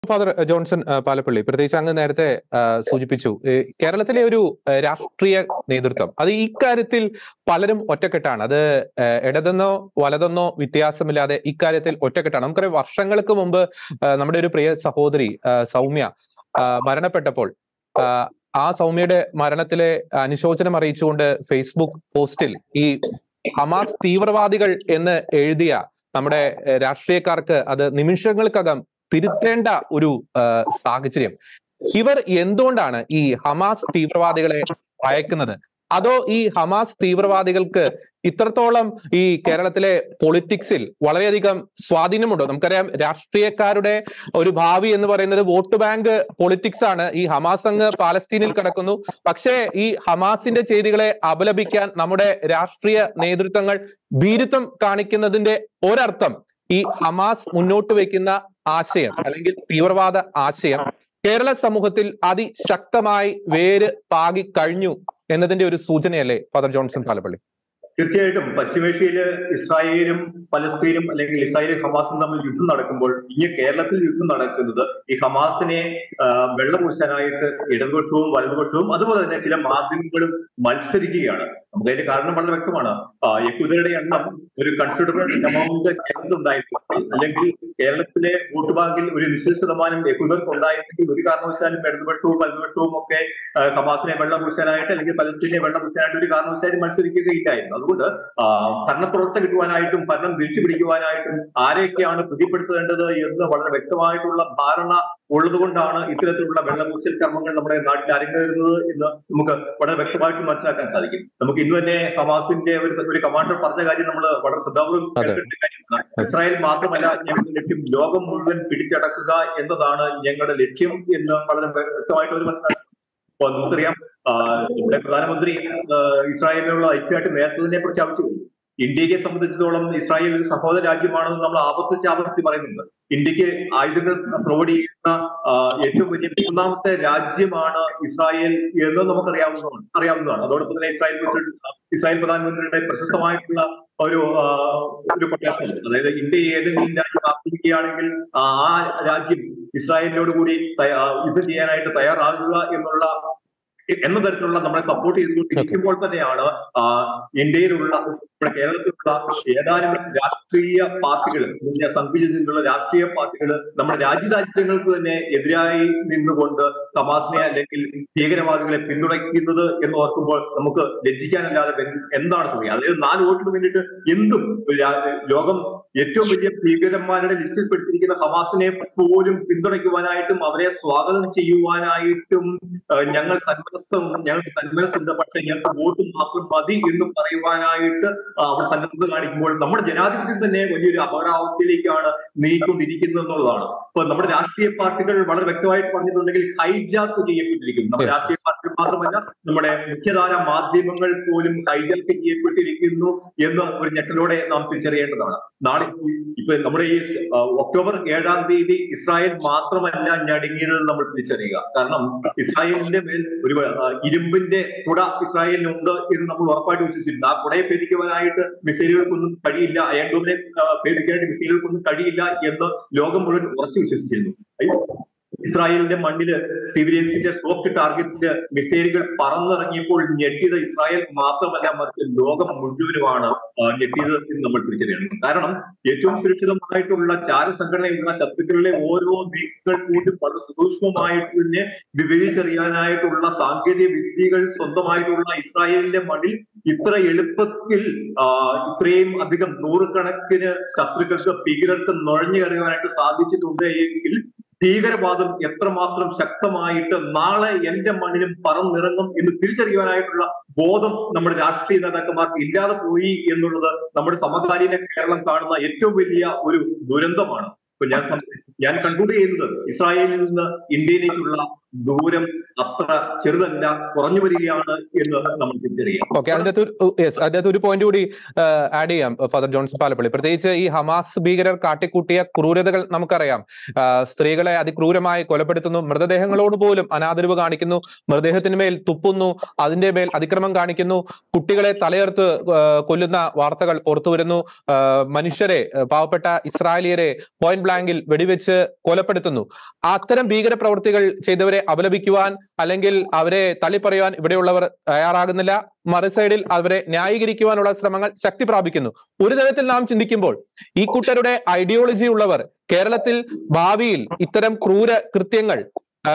Father Johnson ആ, പാലപ്പള്ളി പ്രത്യേകിച്ച് അങ്ങ് നേരത്തെ ആ, സൂചിപ്പിച്ചു ഏ, കേരളത്തിലെ ഒരു ആ, രാഷ്ട്രീയ നേതൃത്വം അത് ഇക്കാര്യത്തിൽ പലരും ഒറ്റക്കെട്ടാണ് അത് ആ, ഇടതെന്നോ വലതെന്നോ വ്യത്യാസമില്ലാതെ ഇക്കാര്യത്തിൽ ഒറ്റക്കെട്ടാണ് നമുക്കറിയാം വർഷങ്ങൾക്ക് മുമ്പ് ആ, നമ്മുടെ ഒരു പ്രിയ സഹോദരി ആ, സൗമ്യ ആ, മരണപ്പെട്ടപ്പോൾ ആ, ആ സൗമ്യയുടെ മരണത്തിലെ അനുശോചനം അറിയിച്ചുകൊണ്ട് ഫേസ്ബുക്ക് പോസ്റ്റിൽ ഈ ഹമാസ് തീവ്രവാദികൾ എന്ന് എഴുതിയ നമ്മുടെ ഏഹ്, രാഷ്ട്രീയക്കാർക്ക് അത് നിമിഷങ്ങൾക്കകം തിരുത്തേണ്ട ഒരു ആ, സാഹചര്യം ഇവർ എന്തുകൊണ്ടാണ് ഈ ഹമാസ് തീവ്രവാദികളെ ഭയക്കുന്നത് അതോ ഈ ഹമാസ് തീവ്രവാദികൾക്ക് ഇത്രത്തോളം ഈ കേരളത്തിലെ പൊളിറ്റിക്സിൽ വളരെയധികം സ്വാധീനമുണ്ടോ നമുക്കറിയാം രാഷ്ട്രീയക്കാരുടെ ഒരു ഭാവി എന്ന് പറയുന്നത് വോട്ട് ബാങ്ക് പൊളിറ്റിക്സ് ആണ് ഈ ഹമാസ് അങ്ങ് പാലസ്തീനിൽ കിടക്കുന്നു പക്ഷേ ഈ ഹമാസിന്റെ ചെയ്തികളെ അപലപിക്കാൻ നമ്മുടെ രാഷ്ട്രീയ നേതൃത്വങ്ങൾ ഭീരുത്വം കാണിക്കുന്നതിന്റെ ഒരർത്ഥം ഈ ഹമാസ് മുന്നോട്ട് വയ്ക്കുന്ന ആശയം അല്ലെങ്കിൽ തീവ്രവാദ ആശയം കേരള സമൂഹത്തിൽ അതിശക്തമായി വേര് പാകി കഴിഞ്ഞു എന്നതിന്റെ ഒരു സൂചനയല്ലേ ഫാദർ ജോൺസൺ പാലപ്പള്ളി തീർച്ചയായിട്ടും പശ്ചിമേഷ്യയില് ഇസ്രായേലും പലസ്തീനും അല്ലെങ്കിൽ ഇസ്രായേലും ഹമാസും തമ്മിൽ യുദ്ധം നടക്കുമ്പോൾ ഇനി കേരളത്തിൽ യുദ്ധം നടക്കുന്നത് ഈ ഹമാസിനെ ആ, വെള്ളപൂശാനായിട്ട് ഇടതുപക്ഷവും വലതുപക്ഷവും അതുപോലെ തന്നെ ചില മാധ്യമങ്ങളും മത്സരിക്കുകയാണ് നമുക്ക് അതിന്റെ കാരണം വളരെ വ്യക്തമാണ് ആ, യഹൂദരുടെ എണ്ണം ഒരു കൺസിഡറബിൾ എമൗണ്ട് കേരളത്തിൽ ഉണ്ടായിരുന്നു അല്ലെങ്കിൽ കേരളത്തിലെ വോട്ട് ബാങ്കിൽ ഒരു നിശ്ചിത ശതമാനം യഹൂദർക്ക് ഉണ്ടായിരുന്നെങ്കിൽ ഒരു കാരണവശാലും ഇടതുപക്ഷവും വലതുപക്ഷവും ഒക്കെ ആ, ഹമാസിനെ വെള്ളപൂശാനായിട്ട് അല്ലെങ്കിൽ പലസ്തീനെ വെള്ളപൂശാനായിട്ട് ഒരു കാരണവശാലും മത്സരിക്കുകയില്ലായിരുന്നു അതുകൊണ്ട് ആ, ഭരണത്തുടർച്ച കിട്ടുവാനായിട്ടും ഭരണം തിരിച്ചു പിടിക്കുവാനായിട്ടും ആരെയൊക്കെയാണ് പ്രതിപ്പെടുത്തേണ്ടത് എന്ന് വളരെ വ്യക്തമായിട്ടുള്ള ധാരണ ഉള്ളതുകൊണ്ടാണ് ഇത്തരത്തിലുള്ള വെള്ളപൂശൽ കർമ്മങ്ങൾ നമ്മുടെ നാട്ടിൽ അരങ്ങേറുന്നത് എന്ന് നമുക്ക് വളരെ വ്യക്തമായിട്ട് മനസ്സിലാക്കാൻ സാധിക്കും നമുക്ക് ഇന്ന് തന്നെ ഹമാസിന്റെ ഒരു ഒരു കമാൻഡർ പറഞ്ഞ കാര്യം നമ്മൾ വളരെ ശ്രദ്ധാപൂർവ്വം അതെ. കേട്ടിട്ട് കാര്യമാണ് ഇസ്രായേൽ മാത്രമല്ല ഞങ്ങളുടെ ലക്ഷ്യം ലോകം മുഴുവൻ പിടിച്ചടക്കുക എന്നതാണ് ഞങ്ങളുടെ ലക്ഷ്യം എന്ന് വളരെ വ്യക്തമായിട്ട് അവർ മനസ്സിലാക്കി അപ്പൊ നമുക്കറിയാം ആ, നമ്മുടെ പ്രധാനമന്ത്രി ആ, ഇസ്രായേലിനുള്ള ഐക്യമായിട്ട് നേരത്തെ തന്നെ പ്രഖ്യാപിച്ചു കഴിഞ്ഞു ഇന്ത്യയെ സംബന്ധിച്ചിടത്തോളം ഇസ്രായേൽ ഒരു സഹോദര രാജ്യമാണെന്ന് നമ്മൾ ആവർത്തിച്ച് ആവർത്തിച്ച് പറയുന്നുണ്ട് ഇന്ത്യക്ക് ആയുധങ്ങൾ പ്രൊവൈഡ് ചെയ്യുന്ന ആ, ഏറ്റവും വലിയ മൂന്നാമത്തെ രാജ്യമാണ് ഇസ്രായേൽ എന്ന് നമുക്കറിയാവുന്നതാണ് അറിയാവുന്നതാണ് അതോടൊപ്പം തന്നെ ഇസ്രായേൽ പ്രസിഡന്റ് ഇസ്രായേൽ പ്രധാനമന്ത്രിയുടെ പ്രശസ്തമായിട്ടുള്ള ഒരു ആ, ഒരു കൊട്ടേഷൻ അതായത് ഇന്ത്യ ഏതെങ്കിലും രാജ്യം ആക്രമിക്കുകയാണെങ്കിൽ ആ ആ രാജ്യം ഇസ്രായേലിനോട് കൂടി തയ്യാ- ആ, യുദ്ധം ചെയ്യാനായിട്ട് തയ്യാറാകുക എന്നുള്ള എന്ന തരത്തിലുള്ള നമ്മളെ സപ്പോർട്ട് ചെയ്തുകൊണ്ടിരിക്കുമ്പോൾ തന്നെയാണ് ആ, ഇന്ത്യയിലുള്ള നമ്മുടെ കേരളത്തിലുള്ള ഏതാനും രാഷ്ട്രീയ പാർട്ടികൾ സംഘടിച്ചിട്ടുള്ള രാഷ്ട്രീയ പാർട്ടികൾ നമ്മുടെ രാജ്യരാജ്യങ്ങൾക്ക് തന്നെ എതിരായി നിന്നുകൊണ്ട് ഹമാസിനെ അല്ലെങ്കിൽ ഭീകരവാദികളെ പിന്തുണയ്ക്കുന്നത് എന്ന് ഓർക്കുമ്പോൾ നമുക്ക് ലജ്ജിക്കാനല്ലാതെ വെ- എന്താണ് സമയം അതായത് നാല് വോട്ടിന് വേണ്ടിയിട്ട് എന്തും ഒരു രാ- ലോകം ഏറ്റവും വലിയ ഭീകരന്മാരുടെ ലിസ്റ്റിൽ പെടുത്തിയിരിക്കുന്ന ഹമാസിനെ പോലും പിന്തുണയ്ക്കുവാനായിട്ടും അവരെ സ്വാഗതം ചെയ്യുവാനായിട്ടും ആ, ഞങ്ങൾ സന്മനസ്സം ഞങ്ങൾക്ക് സന്മനസ്സുണ്ട് പക്ഷെ ഞങ്ങൾക്ക് വോട്ട് മാത്രം മതി എന്ന് പറയുവാനായിട്ട് ആ, അവർ സന്നദ്ധത കാണിക്കുമ്പോൾ നമ്മുടെ ജനാധിപത്യം തന്നെ വലിയൊരു അപകടാവസ്ഥയിലേക്കാണ് നീങ്ങിക്കൊണ്ടിരിക്കുന്നത് എന്നുള്ളതാണ് ഇപ്പൊ നമ്മുടെ രാഷ്ട്രീയ പാർട്ടികൾ വളരെ വ്യക്തമായിട്ട് പറഞ്ഞിട്ടുണ്ടെങ്കിൽ ഹൈജാക്ക് ചെയ്യപ്പെട്ടിരിക്കുന്നു നമ്മുടെ Yes. രാഷ്ട്രീയ പാർട്ടികൾ മാത്രമല്ല നമ്മുടെ മുഖ്യധാര മാധ്യമങ്ങൾ പോലും ഹൈജാക്ക് ചെയ്യപ്പെട്ടിരിക്കുന്നു എന്ന് ഒരു ഞെട്ടലോടെ നാം തിരിച്ചറിയേണ്ടതാണ് നാളെ ഈ- ഇപ്പൊ നമ്മുടെ ഈ ആ, ഒക്ടോബർ ഏഴാം തീയതി ഇസ്രായേൽ മാത്രമല്ല ഞടുങ്ങിയത് നമ്മൾ തിരിച്ചറിയുക കാരണം ഇസ്രായേലിന്റെ മേൽ ഒരു ആ, ഇരുമ്പിന്റെ കുട ഇസ്രായേലിനുണ്ട് എന്ന് നമ്മൾ ഉറപ്പായിട്ട് വിശ്വസിച്ചിട്ടുണ്ട് ആ കുടയെ ഭേദിക്കുവാനായിട്ട് മിസൈലുകൾക്കൊന്നും കഴിയില്ല അയൺഡോമിനെ ആ, ഭേദിക്കാനായിട്ട് മിസൈലുകൾക്കൊന്നും കഴിയില്ല എന്ന് ലോകം മുഴുവൻ ഉറച്ചു വിശ്വസിച്ചിരുന്നു അയ്യോ, ഇസ്രായേലിന്റെ മണ്ണില് സിവിലിയൻസിന്റെ സോഫ്റ്റ് ടാർഗറ്റ്സിന്റെ മിസൈലുകൾ പറന്നിറങ്ങിയപ്പോൾ ഞെട്ടിയത് ഇസ്രായേൽ മാത്രമല്ല മറിച്ച് ലോകം മുഴുവനുമാണ് ആ, ഞെട്ടിയത് എന്ന് നമ്മൾ തിരിച്ചറിയണം കാരണം ഏറ്റവും സുരക്ഷിതമായിട്ടുള്ള ചാരസംഘടനയുള്ള ശത്രുക്കളിലെ ഓരോ നീക്കങ്ങൾ കൂടി വളരെ സൂക്ഷ്മമായിട്ട് തന്നെ വിവേചിച്ചറിയാനായിട്ടുള്ള സാങ്കേതിക വിദ്യകൾ സ്വന്തമായിട്ടുള്ള ഇസ്രായേലിന്റെ മണ്ണിൽ ഇത്ര എളുപ്പത്തിൽ ആ, ഇത്രയും അധികം നൂറുകണക്കിന് ശത്രുക്കൾക്ക് ഭീകരർക്ക് നുഴഞ്ഞു കയറുവാനായിട്ട് സാധിച്ചിട്ടുണ്ട് എങ്കിൽ ഭീകരവാദം എത്രമാത്രം ശക്തമായിട്ട് നാളെ എന്റെ മണ്ണിലും പറന്നിറങ്ങും എന്ന് തിരിച്ചറിയുവാനായിട്ടുള്ള ബോധം നമ്മുടെ രാഷ്ട്രീയ നേതാക്കന്മാർക്ക് ഇല്ലാതെ പോയി എന്നുള്ളത് നമ്മുടെ സമകാലീന കേരളം കാണുന്ന ഏറ്റവും വലിയ ഒരു ദുരന്തമാണ് ഇപ്പൊ ഞാൻ സം- ഞാൻ കൺക്ലൂഡ് ചെയ്യുന്നത് ഇസ്രായേലിൽ നിന്ന് ഇന്ത്യയിലേക്കുള്ള ദൂരം അത്ര ചെറുതല്ല കുറഞ്ഞു വരികയാണ് എന്ന് നമ്മൾ തിരിച്ചറിയാം ഓക്കെ അതിന്റെ അകത്ത് ഒരു യെസ് അതിന്റെ അകത്ത് ഒരു പോയിന്റ് കൂടി ആഡ് ചെയ്യാം ഫാദർ ജോൺസൺ പാലപ്പള്ളി പ്രത്യേകിച്ച് ഈ ഹമാസ് ഭീകരർ കാട്ടിക്കൂട്ടിയ ക്രൂരതകൾ നമുക്കറിയാം ആ, സ്ത്രീകളെ അതിക്രൂരമായി കൊലപ്പെടുത്തുന്നു മൃതദേഹങ്ങളോട് പോലും അനാദരവ് കാണിക്കുന്നു മൃതദേഹത്തിന് മേൽ തുപ്പുന്നു അതിന്റെ മേൽ അതിക്രമം കാണിക്കുന്നു കുട്ടികളെ തലയർത്ത് ആ, കൊല്ലുന്ന വാർത്തകൾ പുറത്തുവരുന്നു ആ, മനുഷ്യരെ ആ, പാവപ്പെട്ട ഇസ്രായേലിയരെ പോയിന്റ് ബ്ലാങ്കിൽ വെടിവെച്ച് കൊലപ്പെടുത്തുന്നു അത്തരം ഭീകര പ്രവൃത്തികൾ ചെയ്തവരെ അപലപിക്കുവാൻ അല്ലെങ്കിൽ അവരെ തള്ളിപ്പറയുവാൻ ഇവിടെയുള്ളവർ തയ്യാറാകുന്നില്ല മറു സൈഡിൽ അവരെ ന്യായീകരിക്കുവാനുള്ള ശ്രമങ്ങൾ ശക്തി പ്രാപിക്കുന്നു ഒരു തരത്തിൽ നാം ചിന്തിക്കുമ്പോൾ ഈ കൂട്ടരുടെ ഐഡിയോളജി ഉള്ളവർ കേരളത്തിൽ ഭാവിയിൽ ഇത്തരം ക്രൂര കൃത്യങ്ങൾ ആ,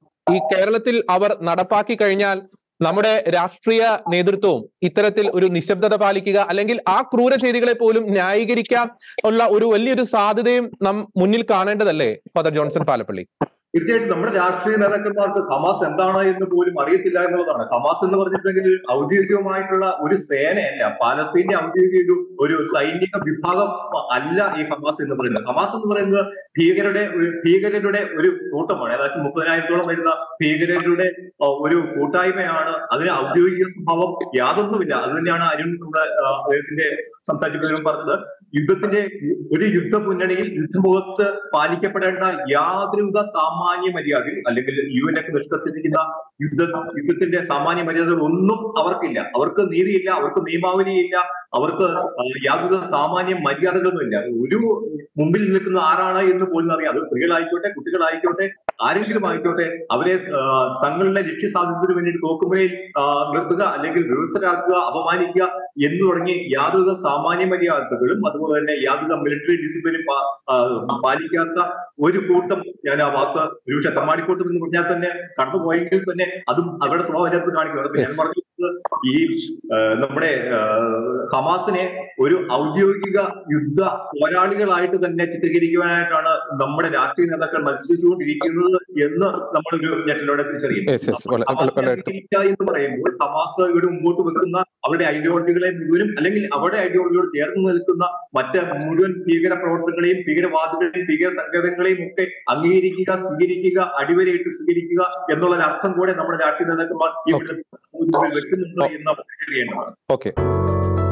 ഈ കേരളത്തിൽ അവർ നടപ്പാക്കി കഴിഞ്ഞാൽ നമ്മുടെ രാഷ്ട്രീയ നേതൃത്വവും ഇത്തരത്തിൽ ഒരു നിശബ്ദത പാലിക്കുക അല്ലെങ്കിൽ ആ ക്രൂര ചെയ്തികളെ പോലും ന്യായീകരിക്കാൻ ഉള്ള ഒരു വലിയൊരു സാധ്യതയും നാം മുന്നിൽ കാണേണ്ടതല്ലേ ഫാദർ ജോൺസൺ പാലപ്പള്ളി തീർച്ചയായിട്ടും നമ്മുടെ രാഷ്ട്രീയ നേതാക്കന്മാർക്ക് ഹമാസ് എന്താണ് എന്ന് പോലും അറിയത്തില്ല എന്നുള്ളതാണ് ഹമാസ് എന്ന് പറഞ്ഞിട്ടുണ്ടെങ്കിൽ ഔദ്യോഗികമായിട്ടുള്ള ഒരു സേനയല്ല പാലസ്തീന്റെ ഔദ്യോഗിക ഒരു സൈനിക വിഭാഗം അല്ല ഈ ഹമാസ് എന്ന് പറയുന്നത് ഹമാസ് എന്ന് പറയുന്നത് ഭീകരരുടെ ഒരു- ഭീകരരുടെ ഒരു കൂട്ടമാണ് ഏകദേശം മുപ്പതിനായിരത്തോളം വരുന്ന ഭീകരരുടെ ആ, ഒരു കൂട്ടായ്മയാണ് അതിന് ഔദ്യോഗിക സ്വഭാവം യാതൊന്നുമില്ല അത് തന്നെയാണ് അരുൺ നമ്മുടെ ആ, അദ്ദേഹത്തിന്റെ സംസാരിച്ചപ്പോഴും പറഞ്ഞത് യുദ്ധത്തിന്റെ ഒരു യുദ്ധ മുന്നണിയിൽ യുദ്ധമുഖത്ത് പാലിക്കപ്പെടേണ്ട യാതൊരുവിധ സാമാന്യ മര്യാദയും അല്ലെങ്കിൽ യു എൻ ഒക്കെ നിഷ്കർഷിച്ചിരിക്കുന്ന യുദ്ധ യുദ്ധത്തിന്റെ സാമാന്യ മര്യാദകൾ ഒന്നും അവർക്കില്ല അവർക്ക് നീതിയില്ല അവർക്ക് നിയമാവലിയില്ല അവർക്ക് ആ, യാതൊരു സാമാന്യ മര്യാദകളൊന്നുമില്ല ഒരു മുമ്പിൽ നിൽക്കുന്ന ആരാണ് എന്ന് പോലും അറിയാം അത് സ്ത്രീകളായിക്കോട്ടെ കുട്ടികളായിക്കോട്ടെ ആരെങ്കിലും ആയിക്കോട്ടെ അവരെ ആ, തങ്ങളുടെ ലക്ഷ്യസാധ്യതത്തിന് വേണ്ടിയിട്ട് തോക്കുമുനയിൽ ആ, നിർത്തുക അല്ലെങ്കിൽ വ്യവസ്ഥരാക്കുക അപമാനിക്കുക എന്ന് തുടങ്ങി യാതൊരു സാമാന്യ മര്യാദകളും അതുപോലെ തന്നെ യാതൊരു മിലിറ്ററി ഡിസിപ്ലിനും പാ- ആ, പാലിക്കാത്ത ഒരു കൂട്ടം ഞാൻ ആ വാക്ക് ഒരുപക്ഷെ തമ്മാടിക്കൂട്ടം എന്ന് പറഞ്ഞാൽ തന്നെ കടന്നുപോയെങ്കിൽ തന്നെ അതും അവരുടെ സ്വഭാവം അതിനകത്ത് കാണിക്കുന്നത് അപ്പൊ ഞാൻ പറഞ്ഞത് ഈ ആ, നമ്മുടെ ആ, ഹമാസിനെ ഒരു ഔദ്യോഗിക യുദ്ധ പോരാളികളായിട്ട് തന്നെ ചിത്രീകരിക്കുവാനായിട്ടാണ് നമ്മുടെ രാഷ്ട്രീയ നേതാക്കൾ മത്സരിച്ചുകൊണ്ടിരിക്കുന്നത് എന്ന് നമ്മളൊരു ഞെട്ടലോടെ തിരിച്ചറിയും Yes, yes. വളരെ- ഹമാസിനെ വളരെ- അംഗീകരിക്കുക എന്ന് പറയുമ്പോൾ ഹമാസ് ഇവിടെ മുമ്പോട്ട് വെക്കുന്ന അവരുടെ ഐഡിയോളജികളെ മുഴുവനും അല്ലെങ്കിൽ അവരുടെ ഐഡിയോളജിയോട് ചേർന്ന് നിൽക്കുന്ന മറ്റ് മുഴുവൻ ഭീകര പ്രവർത്തനങ്ങളെയും ഭീകരവാദികളെയും ഭീകര സങ്കേതങ്ങളെയും ഒക്കെ അംഗീകരിക്കുക സ്വീകരിക്കുക അടിവരയിട്ട് സ്വീകരിക്കുക എന്നുള്ള ഒരു അർത്ഥം കൂടെ നമ്മുടെ രാഷ്ട്രീയ നേതാക്കന്മാർ ഈ സമൂഹത്തിൽ വെക്കുന്നുണ്ട് എന്ന് നമ്മൾ തിരിച്ചറിയേണ്ടതാണ് ഓക്കെ